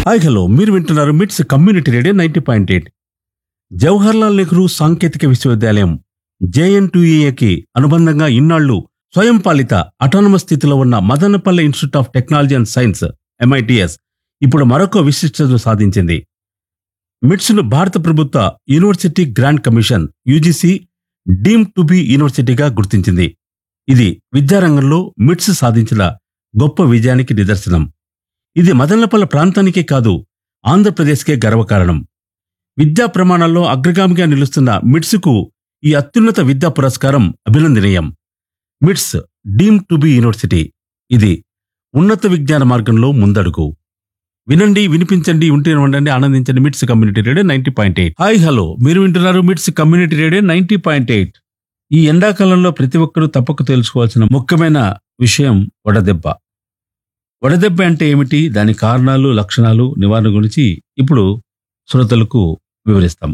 hi hello మీరు వింటున్నారు MITS community radio ninety point eight Jawaharlal Nehru సాంకేతిక విశ్వవిద్యాలయం జేఎన్టీఏకి అనుబంధంగా ఇన్నాళ్లు స్వయం పాలిత అటానమస్ స్థితిలో ఉన్న Madanapalle institute of technology and science MITS ఇప్పుడు మరొక విశిష్టతను సాధించింది మిట్స్ను భారత ప్రభుత్వ university grant commission UGC deem to be యూనివర్సిటీగా గుర్తించింది ఇది విద్యారంగంలో మిట్స్ సాధించిన గొప్ప విజయానికి నిదర్శనం ఇది మదనపల్లె ప్రాంతానికే కాదు ఆంధ్రప్రదేశ్కే గర్వకారణం విద్యా ప్రమాణాల్లో అగ్రగామిగా నిలుస్తున్న మిట్స్కు ఈ అత్యున్నత విద్యా పురస్కారం అభినందనీయం మిట్స్ డీమ్ టు బి యూనివర్సిటీ ఇది ఉన్నత విజ్ఞాన మార్గంలో ముందడుగు వినండి వినిపించండి ఉంటే ఉండండి ఆనందించండి MITS community radio ninety point eight hi hello మీరు వింటున్నారు MITS community radio ninety point eight ఈ ఎండాకాలంలో ప్రతి ఒక్కరూ తప్పక తెలుసుకోవాల్సిన ముఖ్యమైన విషయం వడదెబ్బ వడదెబ్బ అంటే ఏమిటి దాని కారణాలు లక్షణాలు నివారణ గురించి ఇప్పుడు శ్రోతలకు వివరిస్తాం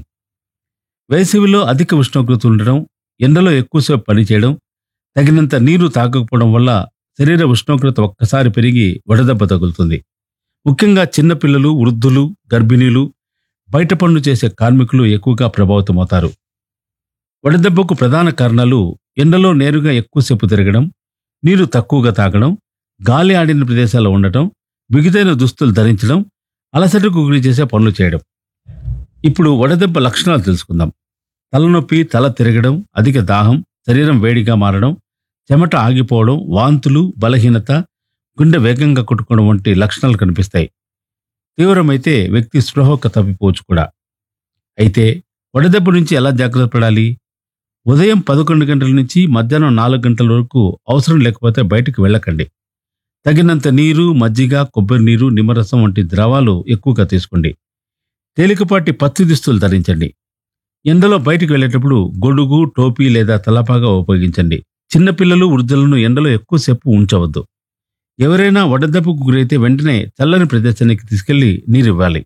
వేసవిలో అధిక ఉష్ణోగ్రత ఉండడం ఎండలో ఎక్కువసేపు పనిచేయడం తగినంత నీరు తాగకపోవడం వల్ల శరీర ఉష్ణోగ్రత ఒక్కసారి పెరిగి వడదెబ్బ తగులుతుంది ముఖ్యంగా చిన్నపిల్లలు వృద్ధులు గర్భిణీలు బయట పనులు చేసే కార్మికులు ఎక్కువగా ప్రభావితమవుతారు వడదెబ్బకు ప్రధాన కారణాలు ఎండలో నేరుగా ఎక్కువసేపు తిరగడం నీరు తక్కువగా తాగడం గాలి ఆడిన ప్రదేశాల్లో ఉండటం బిగుతైన దుస్తులు ధరించడం అలసటకు గురి చేసే పనులు చేయడం ఇప్పుడు వడదెబ్బ లక్షణాలు తెలుసుకుందాం తలనొప్పి తల తిరగడం అధిక దాహం శరీరం వేడిగా మారడం చెమట ఆగిపోవడం వాంతులు బలహీనత గుండె వేగంగా కొట్టుకోవడం వంటి లక్షణాలు కనిపిస్తాయి తీవ్రమైతే వ్యక్తి స్పృహక తప్పిపోవచ్చు కూడా అయితే వడదెబ్బ నుంచి ఎలా జాగ్రత్త పడాలి ఉదయం పదకొండు గంటల నుంచి మధ్యాహ్నం నాలుగు గంటల వరకు అవసరం లేకపోతే బయటకు వెళ్ళకండి తగినంత నీరు మజ్జిగ కొబ్బరి నీరు నిమ్మరసం వంటి ద్రవాలు ఎక్కువగా తీసుకోండి తేలికపాటి పత్తి దుస్తులు ధరించండి ఎండలో బయటకు వెళ్ళేటప్పుడు గొడుగు టోపీ లేదా తలపాగా ఉపయోగించండి చిన్నపిల్లలు వృద్ధులను ఎండలో ఎక్కువసేపు ఉంచవద్దు ఎవరైనా వడదెబ్బకు గురైతే వెంటనే చల్లని ప్రదేశానికి తీసుకెళ్లి నీరు ఇవ్వాలి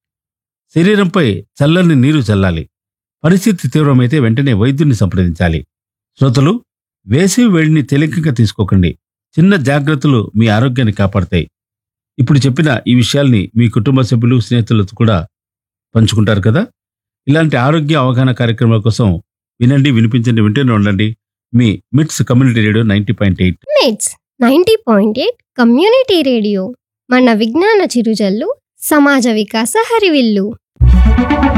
శరీరంపై చల్లని నీరు చల్లాలి పరిస్థితి తీవ్రమైతే వెంటనే వైద్యుని సంప్రదించాలి శ్రోతలు వేసవి వేడిని తేలికగా తీసుకోకండి చిన్న జాగ్రత్తలు మీ ఆరోగ్యాన్ని కాపాడతాయి ఇప్పుడు చెప్పిన ఈ విషయాల్ని మీ కుటుంబ సభ్యులు స్నేహితులతో కూడా పంచుకుంటారు కదా ఇలాంటి ఆరోగ్య అవగాహన కార్యక్రమాల కోసం వినండి వినిపించండి వింటూనే ఉండండి మీ MITS community radio ninety point eight MITS ninety point eight community radio మన విజ్ఞాన చిరుజల్లు సమాజ వికాస హరివిల్లు